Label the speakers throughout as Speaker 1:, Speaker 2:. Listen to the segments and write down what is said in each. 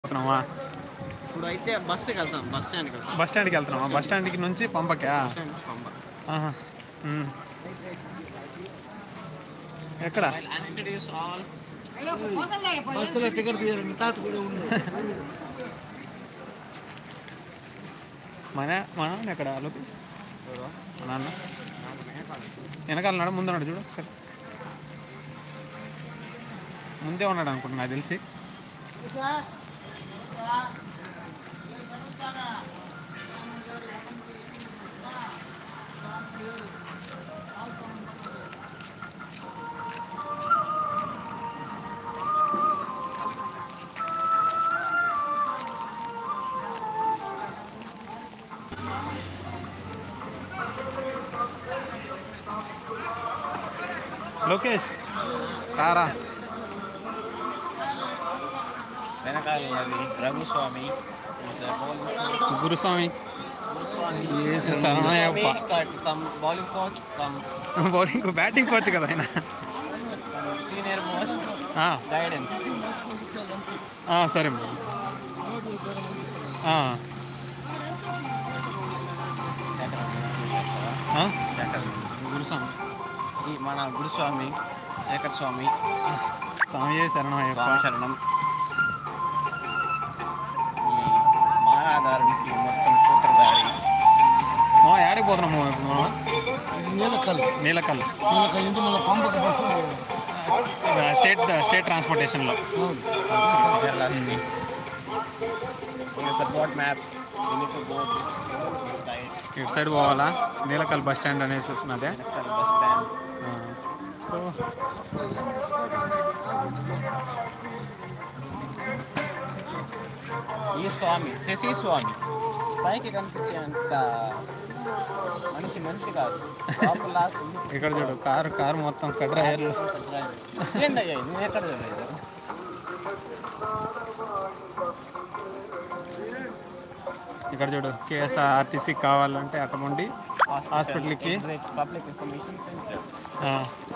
Speaker 1: వెళ్తున్నామా
Speaker 2: ఇప్పుడు అయితే బస్సుకి వెళ్తాం బస్ స్టాండ్కి వెళ్తాం
Speaker 1: బస్ స్టాండ్కి వెళ్తున్నామా బస్ స్టాండ్కి నుంచి పంపకా
Speaker 2: బస్ స్టాండ్ నుంచి పంప
Speaker 1: ఆహా. ఉమ్. ఎక్కడ
Speaker 2: ఇంట్రడ్యూస్ ఆల్
Speaker 3: బస్సులో టికెట్ తీయాలి మీ తాత కూడా ఉంది
Speaker 1: మన మన నాన్న ఎక్కడ లోకేష్ మా నాన్న వెనకాల ఉన్నాడు ముందు ఉన్నాడు చూడు ఒకసారి ముందే ఉన్నాడు అనుకుంటున్నా నాకు తెలిసి లోకేష్ తారా
Speaker 2: వెనకాల ఉన్నది రఘుస్వామి
Speaker 1: గురుస్వామి యేసు శరణయ్యప్ప
Speaker 2: cum bowling coach cum
Speaker 1: bowling batting coach కదా ఆయన
Speaker 2: సీనియర్ మోస్ట్
Speaker 1: ఆ,
Speaker 2: గైడెన్స్
Speaker 1: ఆ, సరే మరి. ఆ, ఆ? గురుస్వామి
Speaker 2: ఈ మన గురుస్వామి శేఖర్ స్వామి
Speaker 1: స్వామి శరణయ్యప్ప
Speaker 2: స్వామి శరణం ఈ మాలాధారునికి మొత్తం సూత్రధారి
Speaker 1: మా ఏడకి పోతున్నాము ఇప్పుడు మనం
Speaker 3: నీలకల్
Speaker 1: నీలకల్
Speaker 3: నీలకల్ నుంచి మళ్ళీ పంపక బస్సు
Speaker 1: స్టేట్ స్టేట్ ట్రాన్స్పోర్టేషన్లో
Speaker 2: Kerala city. Here's the board map. You need to go this, this side.
Speaker 1: ఇటు సైడ్ పోవాలా నీలకల్ బస్ స్టాండ్ అనేసి వస్తున్నదే
Speaker 2: Next bus stand.
Speaker 1: సో
Speaker 2: ఈ స్వామి శశి స్వామి పైకి కనిపించే అంత మనిషి మనిషి కాదు లోపల
Speaker 1: ఇక్కడ చూడు కారు కారు మొత్తం కడ్రాయర్లు
Speaker 2: ఏంటయ్యా ఇది? నువ్వు ఎక్కడ చూడలేదు
Speaker 1: ఇక్కడ చూడు కేఎస్ఆర్టీసీ కావాలంటే అటువంటి హాస్పిటల్కి
Speaker 2: పబ్లిక్ ఇన్ఫర్మేషన్ సెంటర్
Speaker 1: ఆ,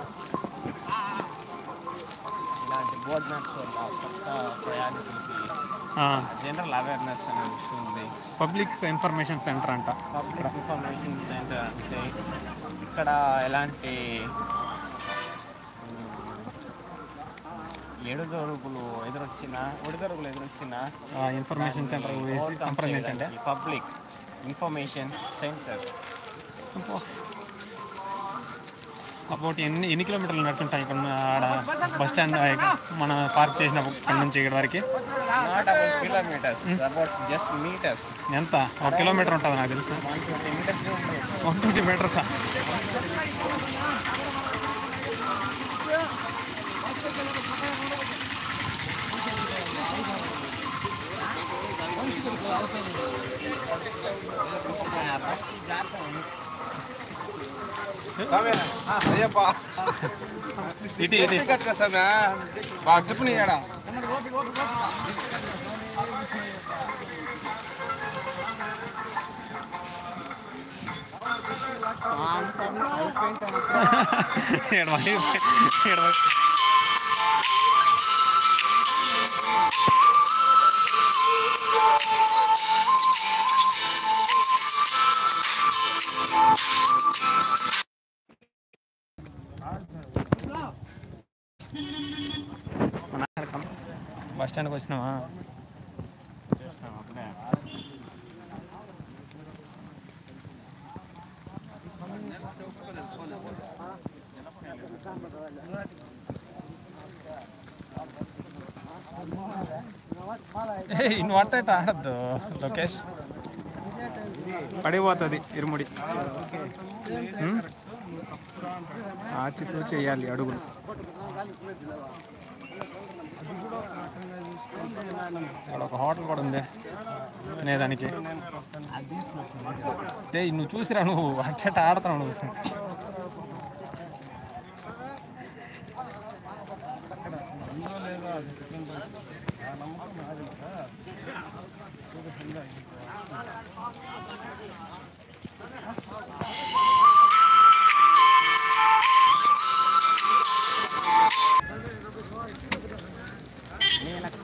Speaker 2: ఇలాంటి బోర్డ్ మ్యాప్స్ వల్ల కొత్త ప్రయాణికులకి
Speaker 1: ఆ,
Speaker 2: జనరల్ అవేర్నెస్ అనేది వస్తుంది
Speaker 1: పబ్లిక్ ఇన్ఫర్మేషన్ సెంటర్ అంట
Speaker 2: పబ్లిక్ ఇన్ఫర్మేషన్ సెంటర్ అంటే ఇక్కడ ఎలాంటి ఎడుదొరుగులు ఎదురొచ్చిన ఒడిదొరుగులు ఎదురొచ్చిన
Speaker 1: ఆ ఇన్ఫర్మేషన్ సెంటర్ వేసి సంప్రదించండి
Speaker 2: పబ్లిక్ ఇన్ఫర్మేషన్ సెంటర్
Speaker 1: అబౌట్ ఎన్ని ఎన్ని కిలోమీటర్లు నడుతుంటాయి ఇక్కడ ఉన్న ఆడ బస్ స్టాండ్ మన పార్క్ చేసిన ఇక్కడ నుంచి ఇక్కడ వరకు
Speaker 2: not about kilometres about just metres
Speaker 1: ఎంత ఒక కిలోమీటర్ ఉంటుంది నాకు తెలుసు
Speaker 2: one twenty metres
Speaker 1: one twenty మీటర్సా
Speaker 4: అయ్యప్పా
Speaker 1: ఇటు ఇటు
Speaker 4: టికెట్ కసమే బాగా టిప్పు నీడా
Speaker 1: ఎడవాలి ఎడవాలి బస్ స్టాండ్కి వచ్చినావా ఏయ్, నువ్వు అట్ట ఇట్ట ఆడద్దు లోకేష్ పడిపోతుంది ఇరుముడి ఉం? ఆచితూ చేయాలి అడుగులు ఇక్కడ ఒక హోటల్ కూడా ఉంది తినేదానికి దే నువ్వు చూసిరా నువ్వు అట్ట ఆడుతున్నావు నువ్వు